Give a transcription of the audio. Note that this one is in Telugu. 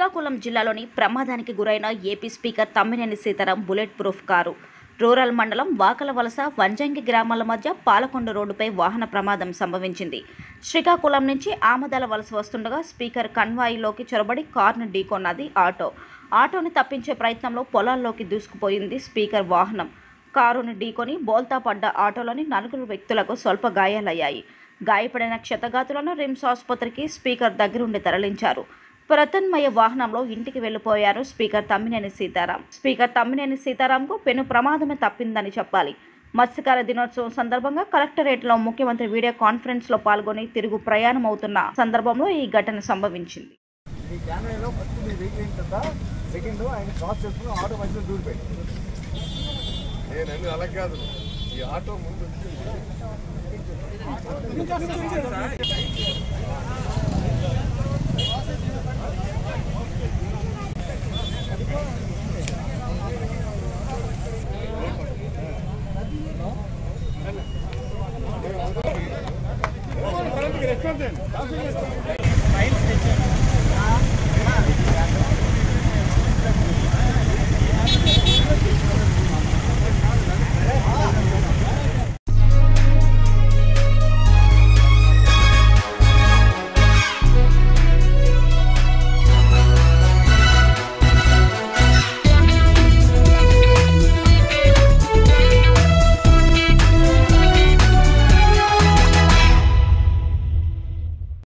శ్రీకాకుళం జిల్లాలోని ప్రమాదానికి గురైన AP speaker Tammineni Sitaram bullet proof car rural మండలం వాకల వలస వంజంగి గ్రామాల మధ్య పాలకొండ రోడ్డుపై వాహన ప్రమాదం సంభవించింది శ్రీకాకుళం నుంచి ఆమదాల వలస వస్తుండగా స్పీకర్ కన్వాయిలోకి చొరబడి కారును ఢీకొన్నది ఆటో ఆటోని తప్పించే ప్రయత్నంలో పొలాల్లోకి దూసుకుపోయింది స్పీకర్ వాహనం కారుని ఢీకొని బోల్తా పడ్డ ఆటోలోని నలుగురు వ్యక్తులకు స్వల్ప గాయాలయ్యాయి గాయపడిన క్షతగాతులను రిమ్స్ ఆసుపత్రికి స్పీకర్ దగ్గరుండి తరలించారు ప్రతన్మయ వాహనంలో ఇంటికి వెళ్లిపోయారు స్పీకర్ తమ్మినేని సీతారాం స్పీకర్ తమ్మినేని సీతారాంకు పెను ప్రమాదమే తప్పిందని చెప్పాలి మత్స్యకార దినోత్సవం సందర్భంగా కలెక్టరేట్లో ముఖ్యమంత్రి వీడియో కాన్ఫరెన్స్లో పాల్గొని తిరుగు ప్రయాణం అవుతున్న సందర్భంలో ఈ ఘటన సంభవించింది ఈ కెమెరాలో ఫస్ట్ మీ వెహికల్ అయిన తర్వాత సెకండ్ ఆయన క్రాస్ చేసుకుని ఆటో మధ్యలో దూరిపోయాడు నేను అలా కాదు ఈ ఆటో ముందు వచ్చింది ఫైన్స్ తెచ్చాను